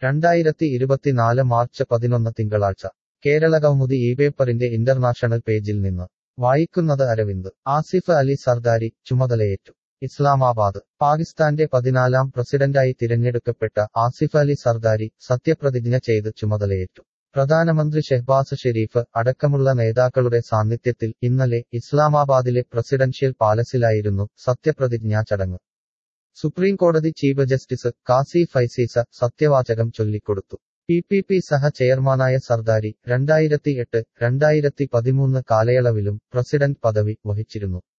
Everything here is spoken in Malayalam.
രണ്ടായിരത്തി ഇരുപത്തിനാല് മാർച്ച് പതിനൊന്ന് തിങ്കളാഴ്ച കേരള കൗമുദി ഈ പേപ്പറിന്റെ ഇന്റർനാഷണൽ പേജിൽ നിന്ന് വായിക്കുന്നത് അരവിന്ദ് ആസിഫ് അലി സർദാരി ചുമതലയേറ്റു ഇസ്ലാമാബാദ് പാകിസ്ഥാന്റെ പതിനാലാം പ്രസിഡന്റായി തിരഞ്ഞെടുക്കപ്പെട്ട ആസിഫ് അലി സർദാരി സത്യപ്രതിജ്ഞ ചെയ്ത് ചുമതലയേറ്റു പ്രധാനമന്ത്രി ഷെഹ്ബാസ് ഷെരീഫ് അടക്കമുള്ള നേതാക്കളുടെ സാന്നിധ്യത്തിൽ ഇന്നലെ ഇസ്ലാമാബാദിലെ പ്രസിഡൻഷ്യൽ പാലസിലായിരുന്നു സത്യപ്രതിജ്ഞാ ചടങ്ങ് സുപ്രീം കോടതി ചീഫ് ജസ്റ്റിസ് കാസി ഫൈസീസ സത്യവാചകം ചൊല്ലിക്കൊടുത്തു പി പി പി സഹ ചെയർമാനായ സർദാരി രണ്ടായിരത്തി എട്ട് രണ്ടായിരത്തി പതിമൂന്ന് കാലയളവിലും പ്രസിഡന്റ് പദവി വഹിച്ചിരുന്നു